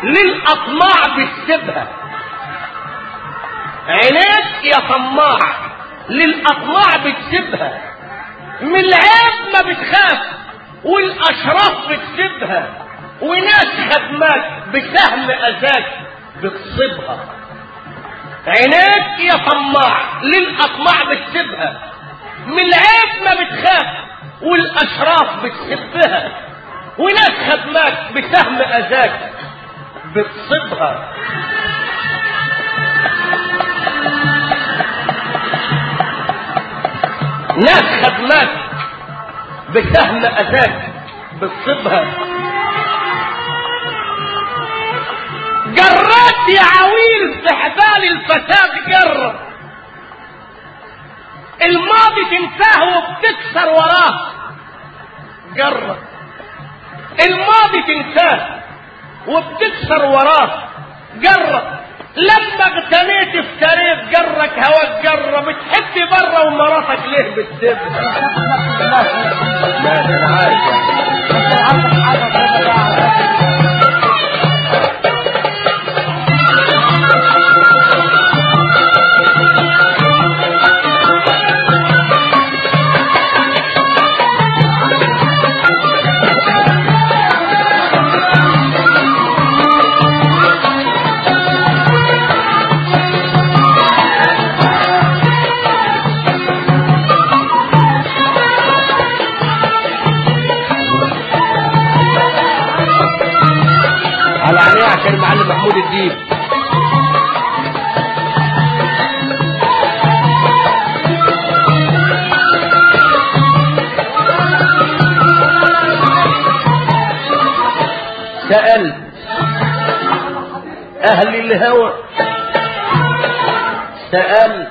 للأطماع بتسيبها عينيك يا طماع للأطماع بتسيبها من العيب ما بتخاف والأشراف بتسيبها وناس خدمات بسهم أذاك بتصيبها عينيك يا طماع للأطماع بتسيبها من العيب ما بتخاف والأشراف بتسبها وناس خدمات بسهم أذاك بتصيبها ناس خدمات بسهم أذاك بتصيبها جرات يا عويل في حبال الفساد جرة الماضي تنساه وبتكسر وراه جرة الماضي تنساه وبتكسر وراه جرة لما اغتنيت افتريت جرك هواك جرة بتحب بره ومراتك ليه بتسيبها لا ده عارف على عينيه عشان المعلم محمود الدين سألت أهل الهوى سألت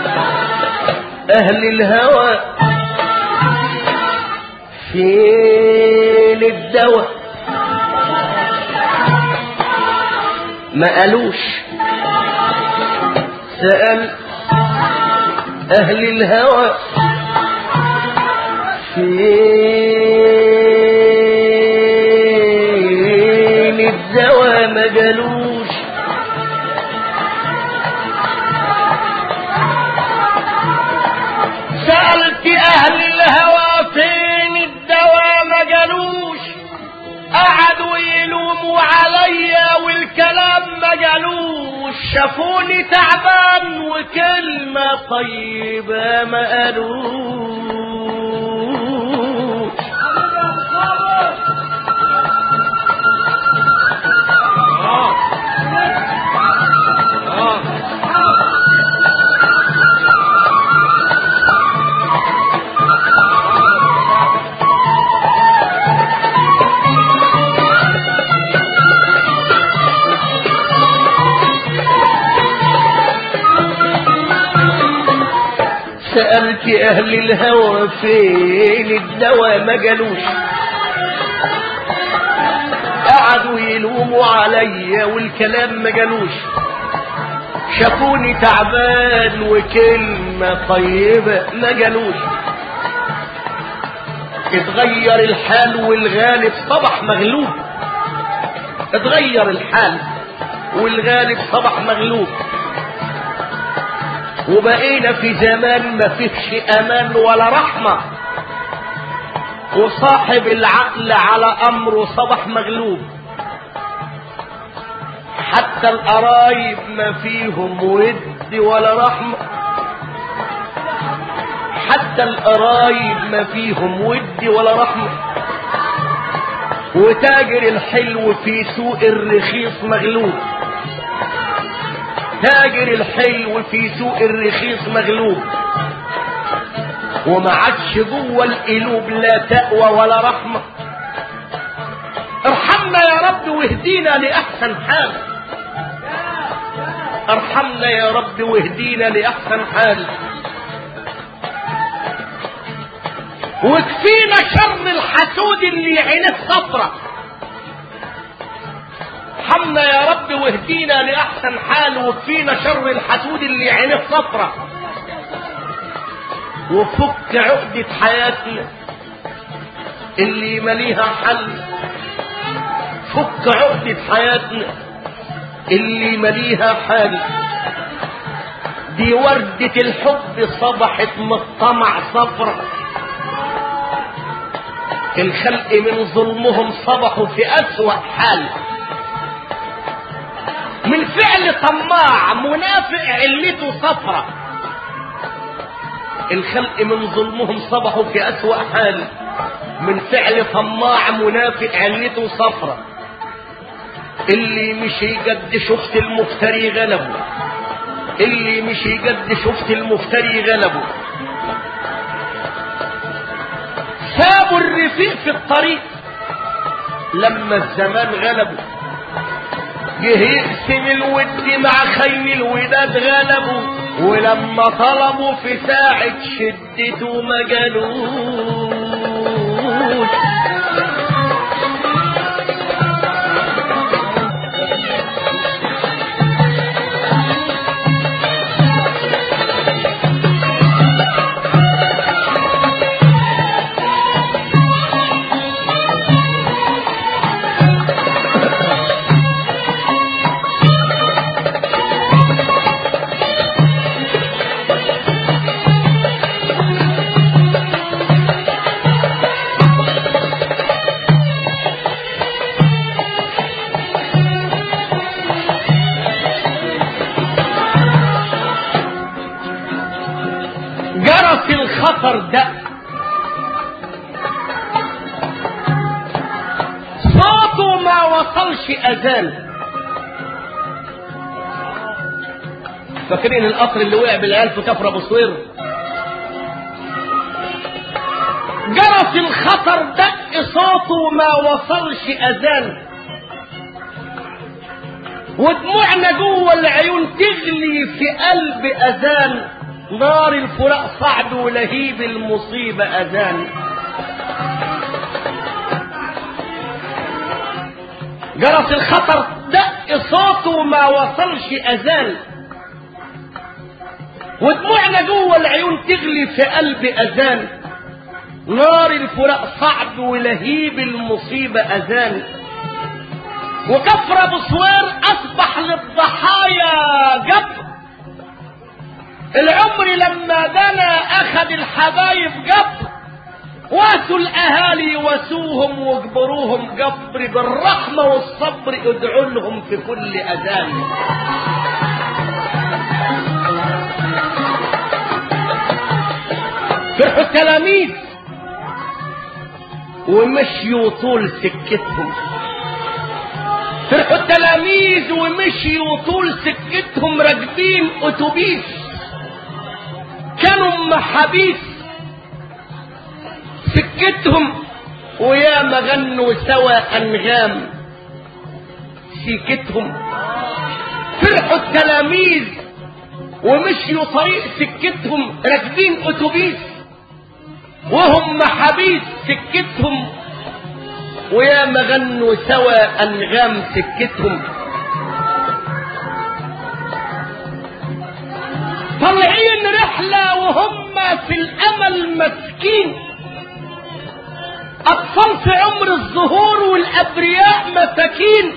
أهل الهوى فين الدواء ما قالوش سألت أهل الهوى فين الدواء ما قالوش سألت أهل الهوى فين الدواء ما قالوش قعدوا يلوموا عليا والكلام ما قالوش شافوني تعبان وكلمة طيبة ما قالوش سألت أهل الهوى فين الدواء ما قالوش قعدوا يلوموا عليا والكلام ما قالوش شافوني تعبان وكلمة طيبة ما قالوش اتغير الحال والغالب صبح مغلوب اتغير الحال والغالب صبح مغلوب وبقينا في زمان ما فيهش امان ولا رحمة وصاحب العقل على امره صبح مغلوب حتى القرايب ما فيهم ود ولا رحمة حتى القرايب ما فيهم ود ولا رحمة وتاجر الحلو في سوق الرخيص مغلوب تاجر الحلو في سوق الرخيص مغلوب وما عادش جوه القلوب لا تقوى ولا رحمة ارحمنا يا رب واهدينا لأحسن حال ارحمنا يا رب واهدينا لأحسن حال واكفينا شر الحسود اللي عينه صفرة ارحمنا يا رب واهدينا لأحسن حال واكفينا شر الحسود اللي عينه صفرة وفك عقدة حياتنا اللي مليها حل فك عقدة حياتنا اللي مليها حال دي وردة الحب صبحت من الطمع صفرة الخلق من ظلمهم صبحوا في أسوأ حال من فعل طماع منافق علته صفرة الخلق من ظلمهم صبحوا في أسوأ حال من فعل طماع منافق علته صفرة اللي مش يقد شفت المفتري غلبه اللي مش يقد شفت المفتري غلبه سابوا الرفيق في الطريق لما الزمان غلبه جه يقسم الود مع خيم الوداد غلبه ولما طلبوا في ساعة شدته ما جالوش جرس الخطر دق صوته ما وصلش اذان فاكرين القطر اللي وقع بالعيال في كفر ابو صوير جرس الخطر دق صوته ما وصلش اذان ودموعنا جوه العيون تغلي في قلب اذان نار الفراق صعب ولهيب المصيبة أذان جرس الخطر دق صوته ما وصلش أذان ودموعنا جوه العيون تغلي في قلب أذان نار الفراق صعب ولهيب المصيبة أذان وكفر أبو صوير أصبح للضحايا جبر العمر لما دنا اخذ الحبايب جبر واسوا الاهالي وسوهم واجبروهم جبر بالرحمة والصبر ادعوا لهم في كل اذان فرحوا التلاميذ ومشيوا طول سكتهم فرحوا التلاميذ ومشيوا طول سكتهم راكبين اتوبيس كانوا محابيس سكتهم ويا ما غنوا سوا انغام سكتهم فرحوا التلاميذ ومشيوا طريق سكتهم راكبين اتوبيس وهم محابيس سكتهم ويا ما غنوا سوا انغام سكتهم طالعين رحلة وهم في الأمل مسكين أطفال في عمر الظهور والأبرياء مساكين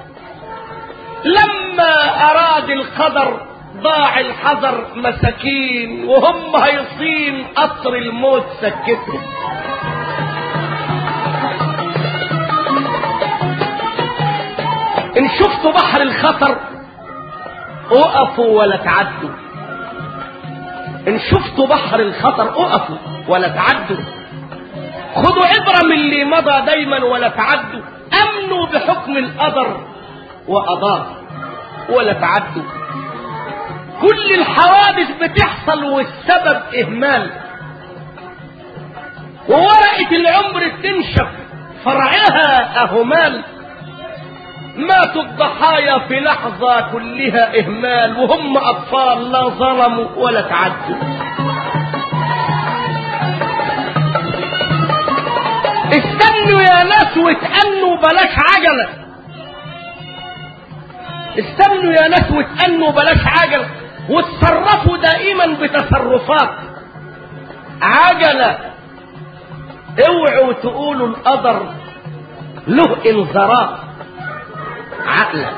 لما أراد القدر ضاع الحذر مساكين وهم هيصين قطر الموت سكتهم إن شفتوا بحر الخطر اقفوا ولا تعدوا ان شفتوا بحر الخطر اقفوا ولا تعدوا خدوا عبرة من اللي مضى دايما ولا تعدوا امنوا بحكم القدر وقضاه ولا تعدوا كل الحوادث بتحصل والسبب اهمال وورقة العمر تنشف فرعها اهمال ماتوا الضحايا في لحظة كلها إهمال وهم أطفال لا ظلموا ولا تعدوا استنوا يا ناس واتأنوا بلاش عجلة استنوا يا ناس واتأنوا بلاش عجلة وتصرفوا دائما بتصرفات عجلة اوعوا تقولوا القدر له انذارات عقلك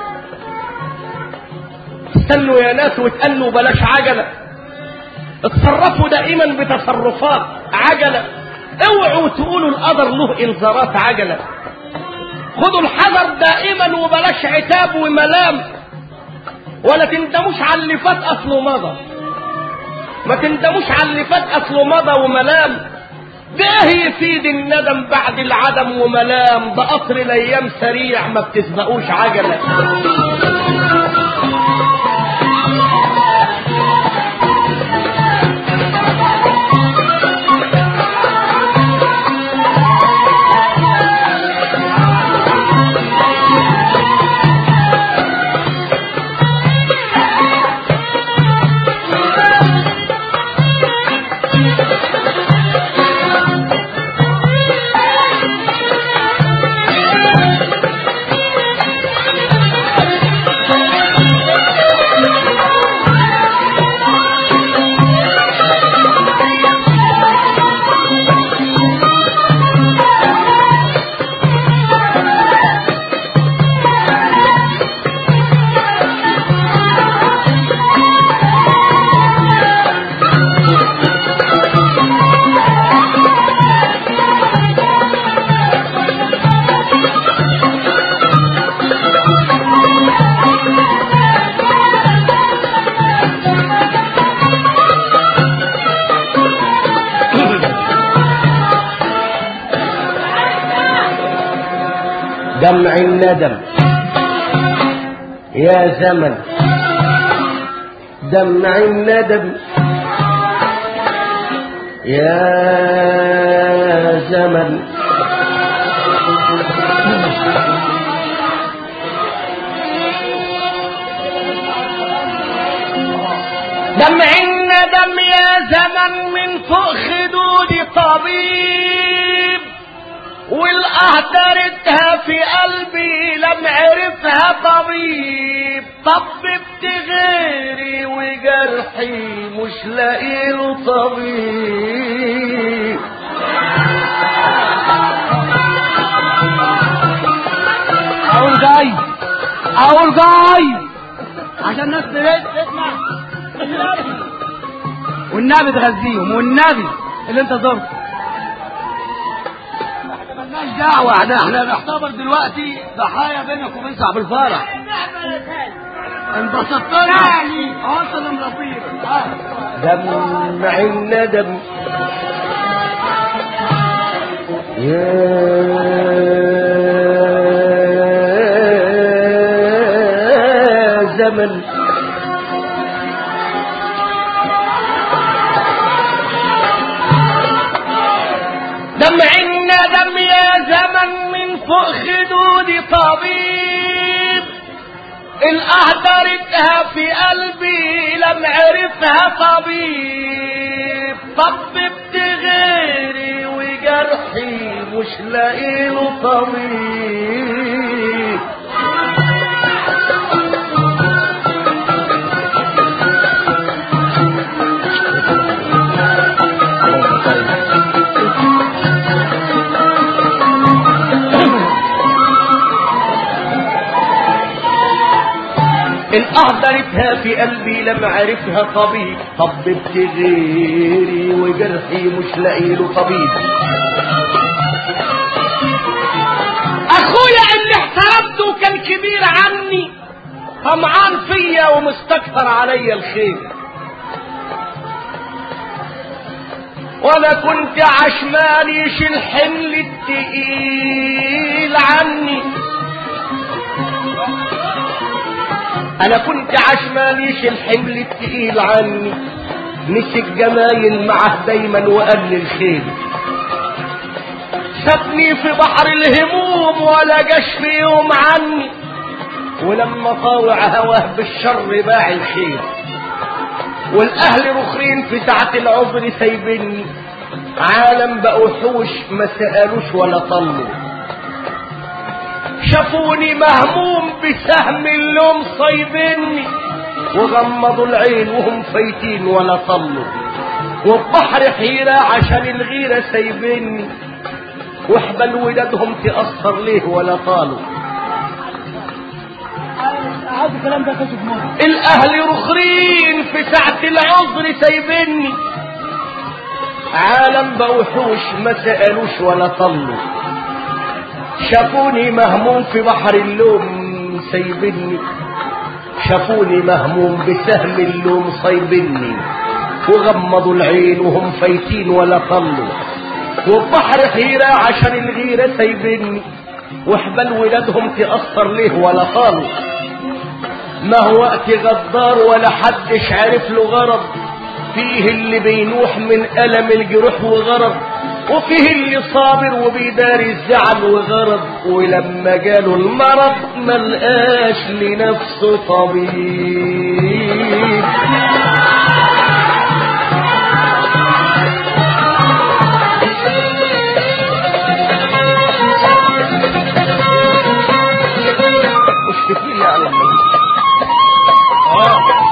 استنوا يا ناس وتقلوا بلاش عجلة اتصرفوا دائما بتصرفات عجلة اوعوا تقولوا القدر له انذارات عجلة خدوا الحذر دائما وبلاش عتاب وملام ولا تندموش على اللي فات اصله مضى ما تندموش على اللي فات اصله مضى وملام ده ايه يفيد الندم بعد العدم وملام ده قطر الايام سريع ما بتسبقوش عجله دمع الندم يا زمن دمع الندم يا زمن دمع الندم يا زمن من فوق خدود طبيب والأهدرتها في قلبي لم عرفها طبيب طببت غيري وجرحي مش لاقيله طبيب اقول جاي اقول جاي عشان الناس تسمع والنبي تغذيهم والنبي اللي انت زرته مالناش دعوة احنا احنا بنعتبر دلوقتي ضحايا بينك وبين صاحب الفرح انبسطت يعني اه انا مرضيك دمع الندم يا زمن دمع الندم يا زمن من فوق خدود طبيب الأهدرتها في قلبي لم عرفها طبيب طببت غيري وجرحي مش لاقيله طبيب إن أهدرتها في قلبي لم عرفها طبيب طببت غيري وجرحي مش لاقيله طبيب أخويا اللي احترمته كان كبير عني طمعان فيا ومستكثر عليا الخير وانا كنت عشمان يشيل حمل التقيل عني انا كنت عشمان يشيل حمل التقيل عني نسي الجمايل معه دايما وقال الخير سابني في بحر الهموم ولا جاش في يوم عني ولما طاوع هواه بالشر باع الخير والاهل رخرين في ساعة العذر سايبني عالم بقوا حوش ما سألوش ولا طلوا شافوني مهموم بسهم اللوم صيبني وغمضوا العين وهم فايتين ولا طلوا والبحر حيرة عشان الغيرة سايبني واحبل ودادهم تأثر ليه ولا طالوا في الكلام ده كشف مره الاهل رخرين في ساعة العذر سايبني عالم بوحوش ما سألوش ولا طلوا شافوني مهموم في بحر اللوم سايبني شافوني مهموم بسهم اللوم صايبني وغمضوا العين وهم فايتين ولا طلوا وبحر حيرة عشان الغيرة سايبني وحبل ولادهم تأثر ليه ولا طالوا ما هو وقت غدار ولا حدش عارف له غرض فيه اللي بينوح من ألم الجروح وغرض وفيه اللي صابر وبيداري الزعل وغرض ولما جاله المرض ملقاش لنفسه طبيب مش كتير يعني اه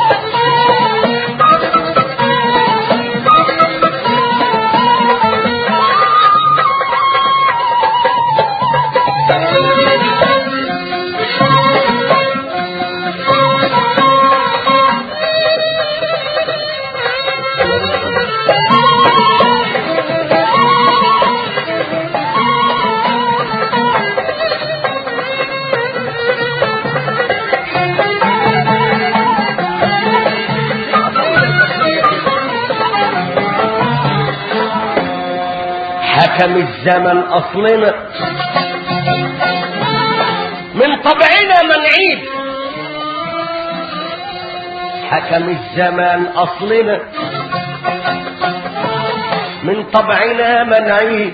حكم الزمن أصلنا من طبعنا منعيب حكم الزمان أصلنا من طبعنا منعيب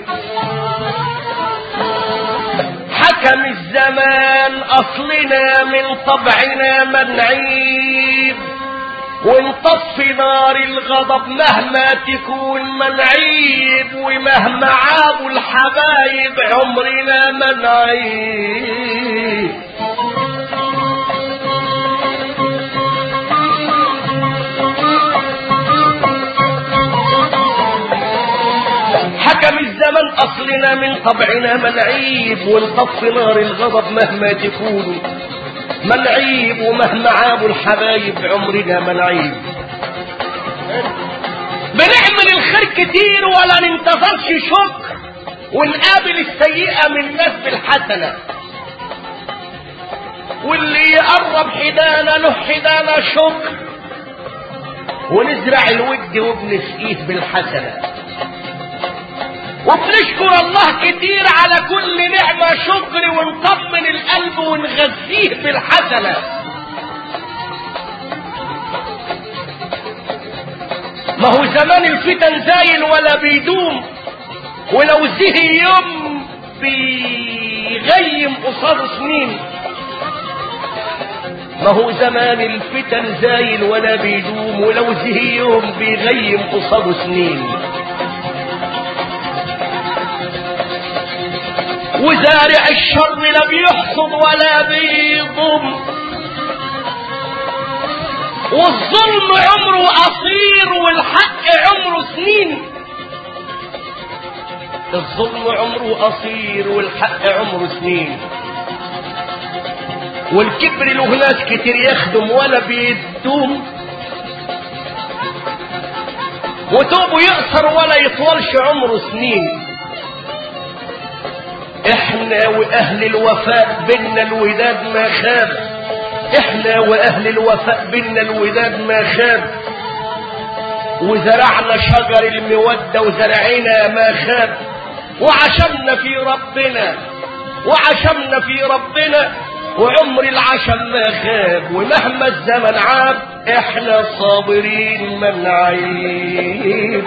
حكم الزمان أصلنا من طبعنا منعيب ونطفي نار الغضب مهما تكون منعيب ومهما عابوا الحبايب عمرنا منعيب حكم الزمن أصلنا من طبعنا منعيب ونطفي نار الغضب مهما تكون منعيب ومهما عابوا الحبايب عمرنا منعيب بنعمل الخير كتير ولا ننتظرش شكر ونقابل السيئة من الناس بالحسنة واللي يقرب حدانا له حدانا شكر ونزرع الود وبنسقيه بالحسنة وبنشكر الله كتير على كل نعمة شكر ونطمن القلب ونغذيه بالحسنة ما هو زمان الفتن زايل ولا بيدوم ولو زهي يوم بيغيم قصاد سنين ما هو زمان الفتن زايل ولا بيدوم ولو زهي يوم بيغيم قصاد سنين وزارع الشر لا بيحصد ولا بيضم والظلم عمره قصير والحق عمره سنين الظلم عمره قصير والحق عمره سنين والكبر له ناس كتير يخدم ولا بيدوم وتوبه يقصر ولا يطولش عمره سنين احنا واهل الوفاء بينا الوداد ما خاب احنا واهل الوفاء بينا الوداد ما خاب وزرعنا شجر المودة وزرعنا ما خاب وعشمنا في ربنا وعشمنا في ربنا وعمر العشم ما خاب ومهما الزمن عاب احنا صابرين من عيب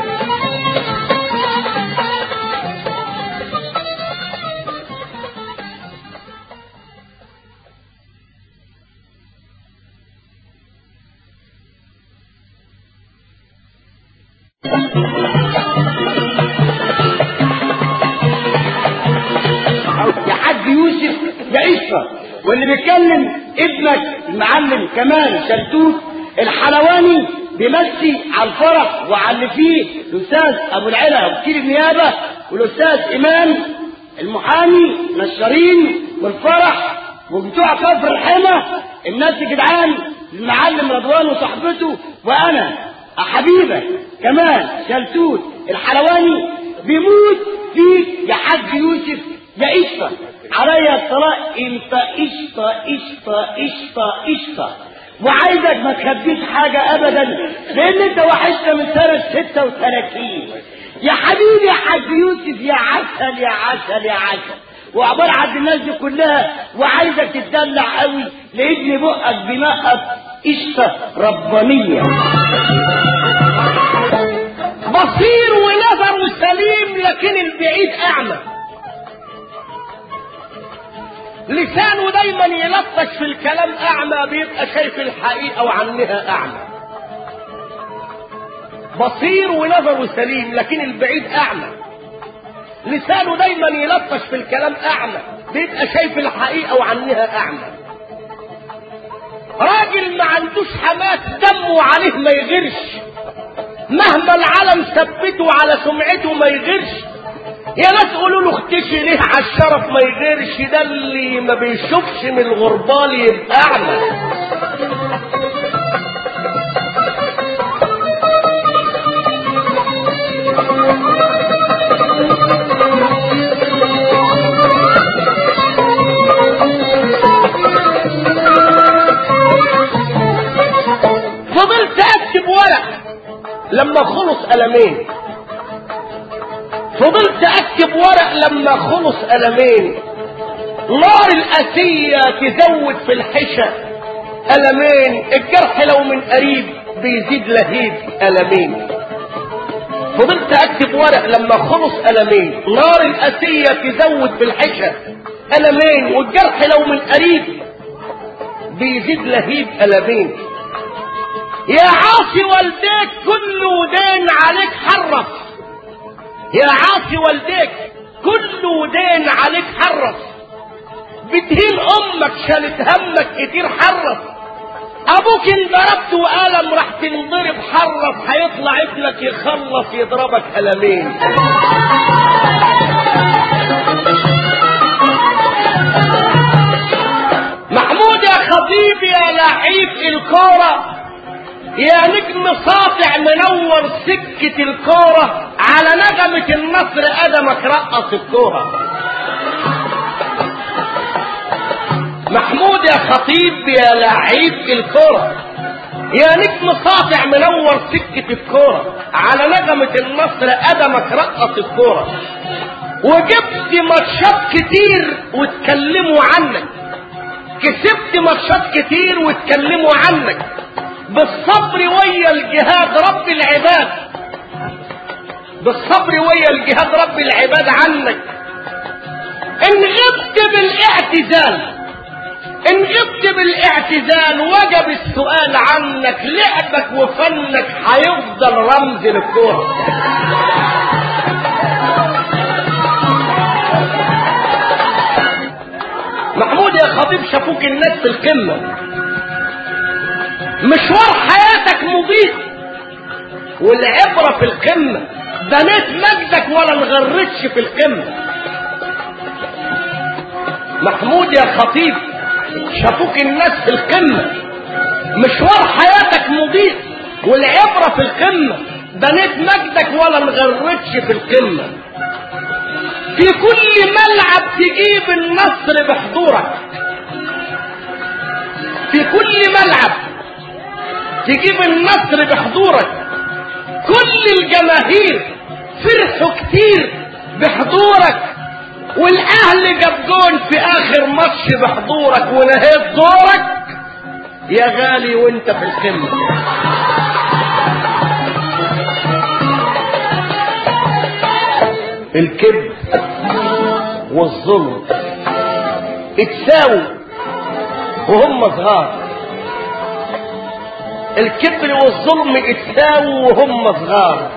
يا حاج يوسف يا إشرف واللي بيتكلم ابنك المعلم كمال شلتوت الحلواني بيمسي على الفرح وعلى اللي فيه الاستاذ ابو العلا وكيل النيابه والاستاذ امام المحامي نشارين والفرح وبتوع كفر الحمى الناس يا جدعان المعلم رضوان وصاحبته وانا حبيبه كمال شلتوت الحلواني بيموت فيك يا حاج يوسف يا قشطه عليا الطلاق انت قشطه قشطه قشطه قشطه وعايزك ما تخبيش حاجة أبدا لأن أنت وحشنا من سنة 36 يا حبيبي يا حاج يوسف يا عسل يا عسل يا عسل وعبارة عن الناس دي كلها وعايزك تتدلع قوي لأن بقك بنقط قشطة ربانية بصير ونظر سليم لكن البعيد أعمى لسانه دايما يلطش في الكلام أعمى بيبقى شايف الحقيقة وعنها أعمى بصير ونظره سليم لكن البعيد أعمى لسانه دايما يلطش في الكلام أعمى بيبقى شايف الحقيقة وعنها أعمى راجل ما عندوش حماس دمه عليه ما يغيرش مهما العالم ثبته على سمعته ما يغيرش يا ناس قولوا له اختشي ليه على الشرف ما يغيرش ده اللي ما بيشوفش من الغربال يبقى اعمى فضلت اكتب ورق لما خلص قلمين فضلت اكتب ورق لما خلص قلمين نار الاسية تزود في الحشا قلمين الجرح لو من قريب بيزيد لهيب قلمين فضلت اكتب ورق لما خلص قلمين نار الاسية تزود في الحشا قلمين والجرح لو من قريب بيزيد لهيب قلمين يا عاصي والديك كل ودين عليك حرف يا عاصي والديك كل دين عليك حرف بتهين امك شالت همك كتير حرف ابوك انضربت وقلم راح تنضرب حرف هيطلع ابنك يخلص يضربك قلمين محمود يا خطيب يا لعيب الكوره يا نجم ساطع منور سكة الكورة على نغمة النصر قدمك رقص الكورة محمود يا خطيب يا لعيب الكورة يا نجم ساطع منور سكة الكورة على نغمة النصر قدمك رقص الكورة وجبت ماتشات كتير واتكلموا عنك كسبت ماتشات كتير واتكلموا عنك بالصبر ويا الجهاد رب العباد بالصبر ويا الجهاد رب العباد عنك ان غبت بالاعتزال ان غبت بالاعتزال وجب السؤال عنك لعبك وفنك هيفضل رمز للكوره محمود يا خطيب شافوك الناس في القمه مشوار حياتك مضيء والعبرة في القمة بنيت مجدك ولا انغرتش في القمة محمود يا خطيب شافوك الناس في القمة مشوار حياتك مضيء والعبرة في القمة بنيت مجدك ولا انغرتش في القمة في كل ملعب تجيب النصر بحضورك في كل ملعب تجيب النصر بحضورك كل الجماهير فرحوا كتير بحضورك والاهل جاب جون في اخر ماتش بحضورك ونهيت دورك يا غالي وانت في القمه الكذب والظلم اتساووا وهم صغار الكبر والظلم اتساووا وهم صغار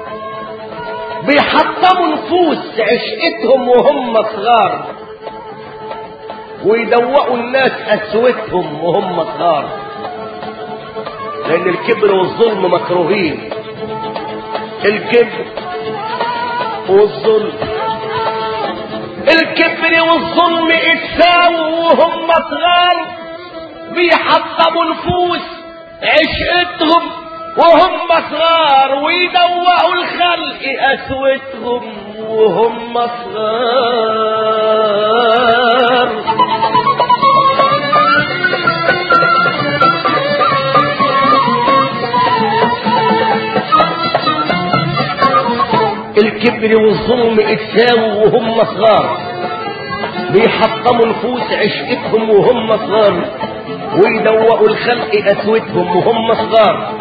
بيحطموا نفوس عشقتهم وهم صغار ويدوقوا الناس قسوتهم وهم صغار لان الكبر والظلم مكروهين الكبر والظلم الكبر والظلم اتساووا وهم صغار بيحطموا نفوس عشقتهم وهم صغار ويدوقوا الخلق قسوتهم وهم صغار الكبر والظلم اتساووا وهم صغار بيحطموا نفوس عشقتهم وهم صغار ويدوقوا الخلق قسوتهم وهم صغار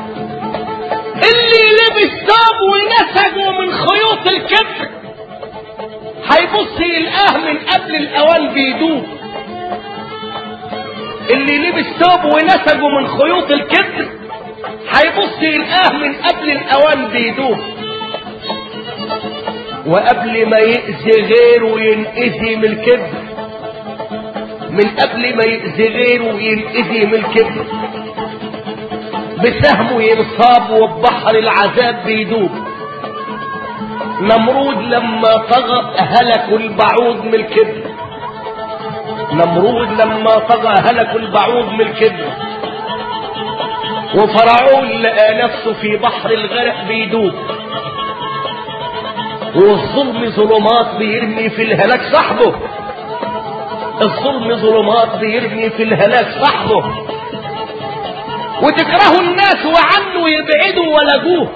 اللي لبس ثوب ونسجه من خيوط الكبر هيبص يلقاه من قبل الاوان بيدوب اللي لبس ثوب ونسجه من خيوط الكبر هيبص يلقاه من قبل الاوان بيدوب وقبل ما يأذي غيره ينأذي من الكبر من قبل ما يأذي غيره ينأذي من الكبر بسهمه ينصاب وبحر العذاب بيدوب نمرود لما طغى هلكوا البعوض من الكبر نمرود لما طغى هلكوا البعوض من الكبر وفرعون لقى نفسه في بحر الغرق بيدوب والظلم ظلمات بيرمي في الهلاك صاحبه الظلم ظلمات بيرمي في الهلاك صاحبه وتكرهوا الناس وعنه يبعدوا ولجوه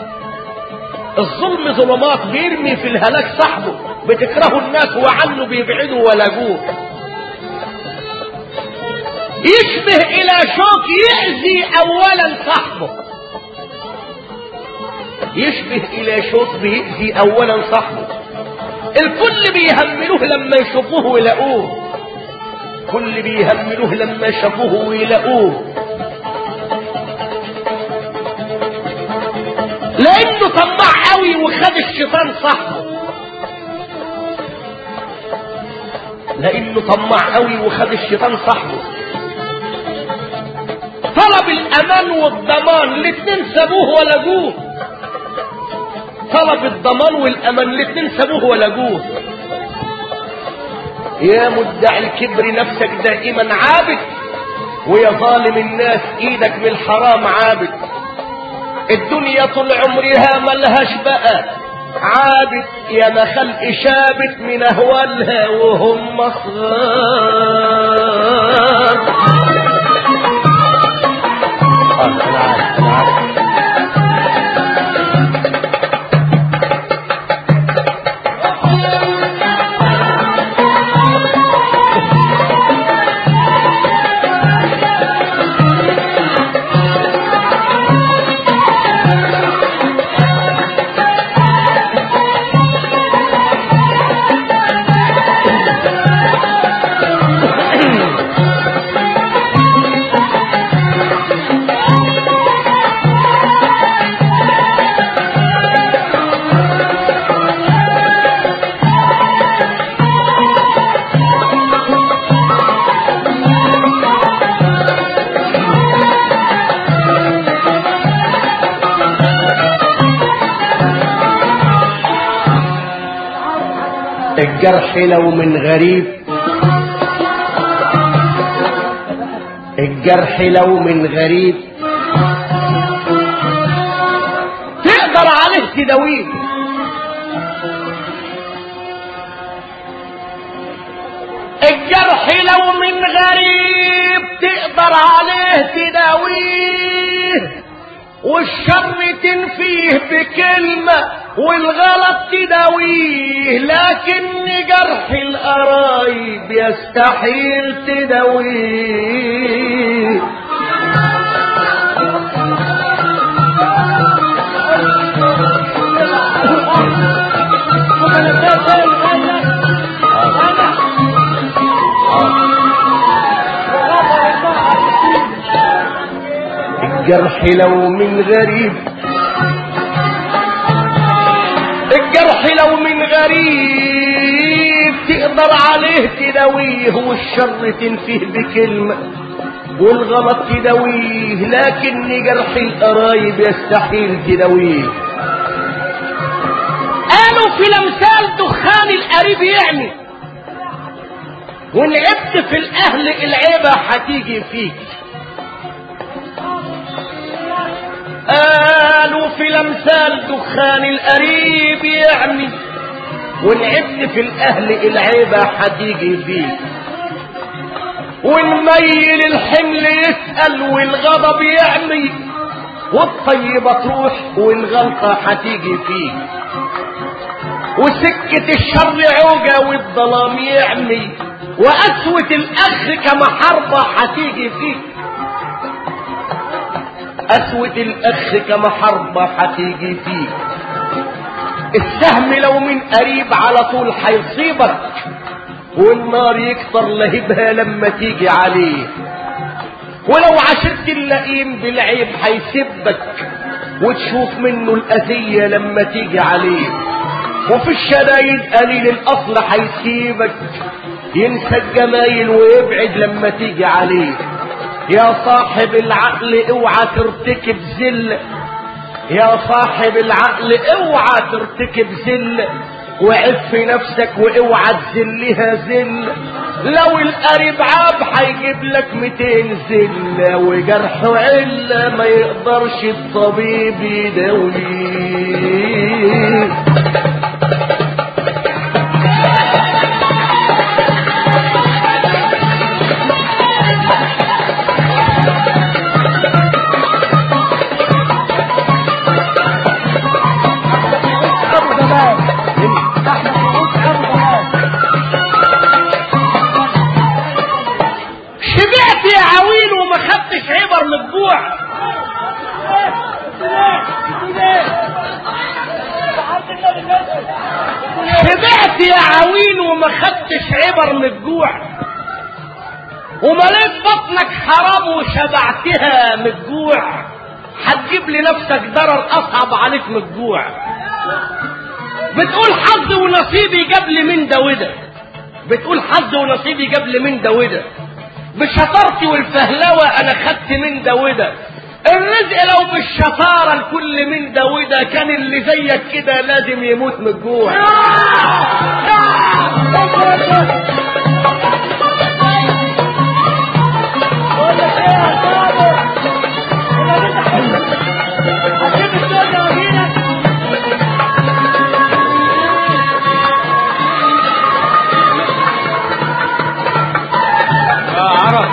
الظلم ظلمات بيرمي في الهلاك صاحبه بتكرهوا الناس وعنه بيبعدوا ولجوه يشبه الى شوك يأذي اولا صاحبه يشبه الى شوك بيأذي اولا صاحبه الكل بيهملوه لما يشوفوه ويلاقوه كل بيهملوه لما شافوه ويلاقوه لانه طماع قوي وخد الشيطان صاحبه لانه طماع قوي وخد الشيطان صاحبه طلب الامان والضمان الاتنين سابوه ولجوه طلب الضمان والامان الاتنين سابوه ولجوه يا مدعي الكبر نفسك دائما عابد ويا ظالم الناس ايدك من الحرام عابد الدنيا طول عمرها ملهاش بقى عابد يا ما خلق شابت من اهوالها وهم صغار انا عارف انا عارف الجرح لو من غريب الجرح لو من غريب تقدر عليه تداويه الجرح لو من غريب تقدر عليه تداويه والشر تنفيه بكلمة والغلط تداويه لكن جرح القرايب يستحيل تداويه الجرح لو من غريب الجرح لو من غريب تقدر عليه تداويه والشر تنفيه بكلمة والغلط تداويه لكن جرح القرايب يستحيل تداويه قالوا في الامثال دخان القريب يعني ولعبت في الاهل العيبة هتيجي فيك قالوا في الامثال دخان القريب يعني ولعبت في الاهل العيبة هتيجي فيك ونميل الحمل يسأل والغضب يعمي والطيبة تروح والغلطة هتيجي فيك وسكة الشر عوجة والظلام يعمي وقسوة الأخ كمحاربة هتيجي فيك قسوة الأخ كمحاربة هتيجي فيك السهم لو من قريب على طول هيصيبك والنار يكتر لهبها لما تيجي عليه ولو عشرت اللئيم بالعيب هيسبك وتشوف منه الأذية لما تيجي عليه وفي الشدايد قليل الأصل هيسيبك ينسى الجمايل ويبعد لما تيجي عليه يا صاحب العقل اوعى ترتكب ذل يا صاحب العقل اوعى ترتكب ذل وعف نفسك واوعى تذلها ذل لو القريب عاب هيجيب لك 200 ذله وجرحه عله ما يقدرش الطبيب يداويه ابو زمان احمد سعود ابو زمان شبعت يا عويل وما خدتش عبر من الجوع شبعت يا عويل وما خدتش عبر من الجوع ومليت بطنك حرام وشبعتها من الجوع هتجيب لنفسك ضرر اصعب عليك من الجوع بتقول حظ ونصيبي جاب لي من ده وده بتقول حظ ونصيبي جاب لي من ده وده بشطارتي والفهلوة انا خدت من ده وده الرزق لو بالشطارة الكل من ده وده كان اللي زيك كده لازم يموت من الجوع بقول لك ايه يا صابر انا لسه هسيب الدنيا واجيلك اه عرب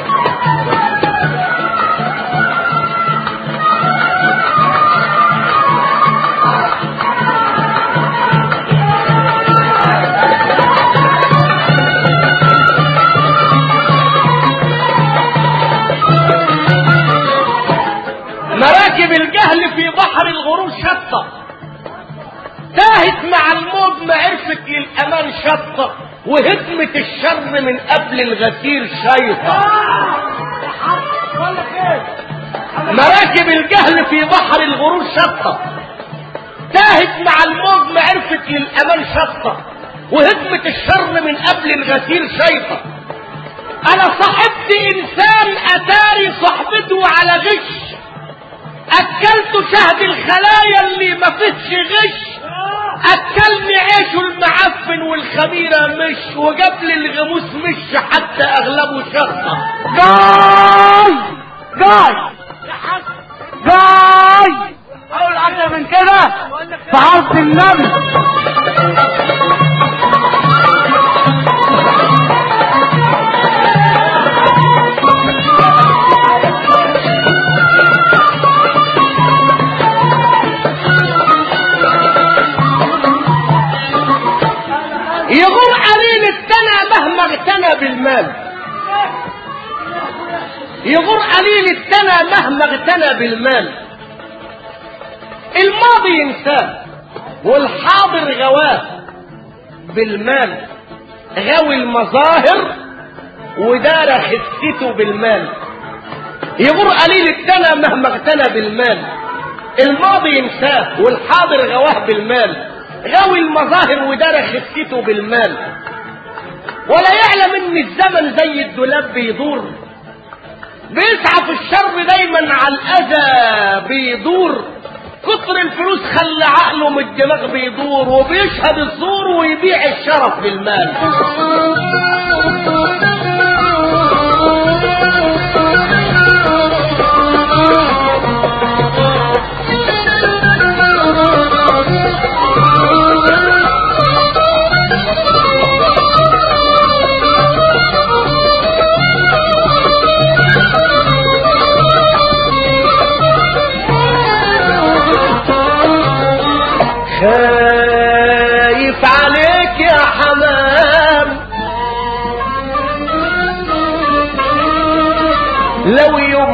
مراكب الجهل في بحر الغرور شطة تاهت مع الموج ما عرفت للأمان شطة وهدمة الشر من قبل الغسيل شيطة بقول لك ايه مراكب الجهل في بحر الغرور شطة تاهت مع الموج ما عرفت للأمان شطة وهدمة الشر من قبل الغسيل شيطة أنا صاحبت إنسان أتاري صحبته على غش أكلت شهد الخلايا اللي ما فيهش غش أكلني عيشه المعفن والخميرة مش وجاب لي الغموس مش حتى أغلبه شطة جاي جاي جاي اقول اكتر من كده في عرض النبي يغور قليل التنى مهما اغتنى بالمال يغور قليل التنى مهما اغتنى بالمال الماضي ينساه والحاضر غواه بالمال غاوي المظاهر ودار خسته بالمال يغور قليل التنى مهما اغتنى بالمال الماضي ينساه والحاضر غواه بالمال غاوي المظاهر ودار خسته بالمال ولا يعلم ان الزمن زي الدولاب بيدور بيسعى في الشر دايما على الاذى بيدور كتر الفلوس خلى عقله من الدماغ بيدور وبيشهد الزور ويبيع الشرف بالمال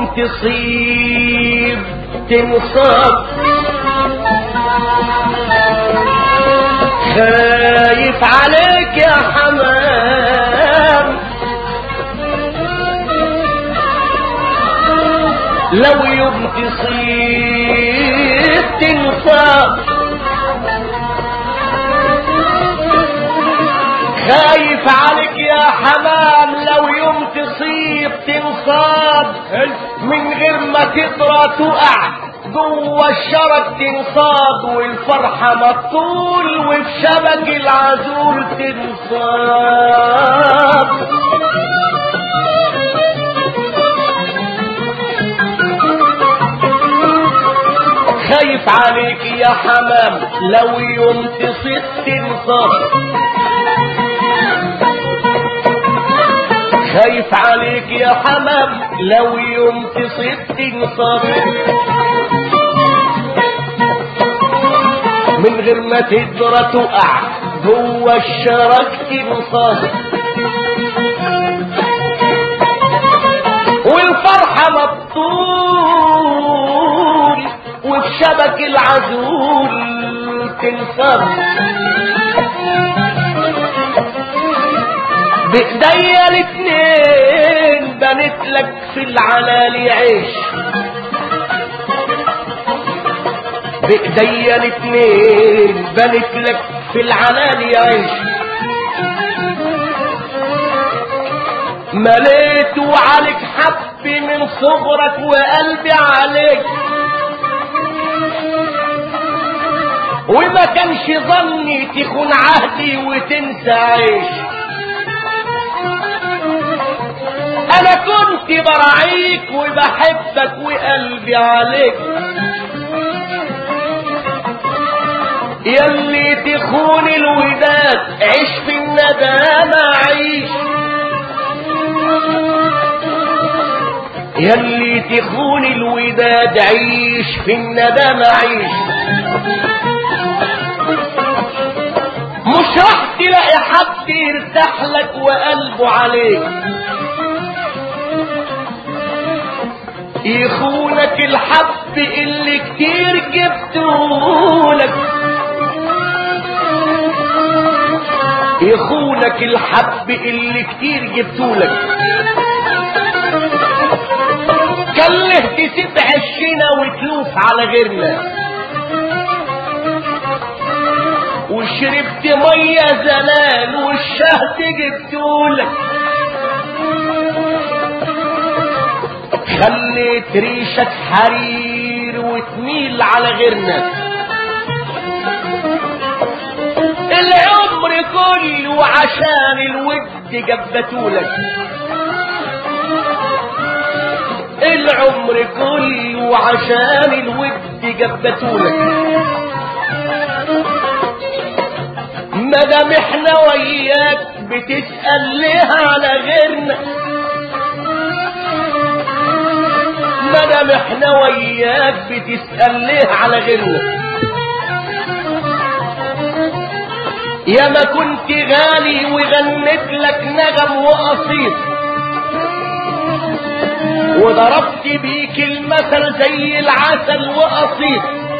يوم تصيب تنصاب خايف عليك يا حمام لو يوم تصيب تنصاب خايف عليك يا حمام لو يوم تصيب تنصاب من غير ما تقرا تقع جوه الشرك تنصاب والفرحة مطول وفي شبك العزول تنصاب خايف عليك يا حمام لو يوم تصيب تنصاب خايف عليك يا حمام لو يوم تصيب تنصاب من غير ما تدرى تقع جوه الشرك تنصاب والفرحة مبطول وفي شبك العزول تنصب بايديا الاتنين بنت لك في العلالي عيش بايديا الاتنين بنت لك في العلالي عيش مليت وعليك حب من صغرك وقلبي عليك وما كانش ظني تخون عهدي وتنسى عيش انا كنت براعيك وبحبك وقلبي عليك يلي تخون الوداد عيش في الندامة عيش يلي تخون الوداد عيش في الندامة عيش مش راح تلاقي حد يرتاح لك وقلبه عليك يخونك الحب اللي كتير جبتهولك يخونك الحب اللي كتير جبتهولك كله تسيب عشنا وتلوف على غيرنا وشربت مية زمان والشهد جبتولك خليت ريشك حرير وتميل على غيرنا العمر كله عشان الود جبتولك العمر كله عشان الود جبتولك مدام احنا وياك بتسأل ليه على غيرنا مدام احنا وياك بتسأل ليه على غيرنا يا ما كنت غالي وغنيت لك نغم وقصيد وضربت بيك المثل زي العسل وقصيد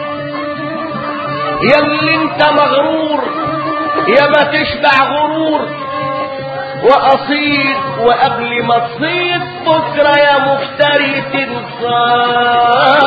ياللي انت مغرور يا ما تشبع غرور وأصيد وقبل ما تصيد بكرة يا مفتري تنصاب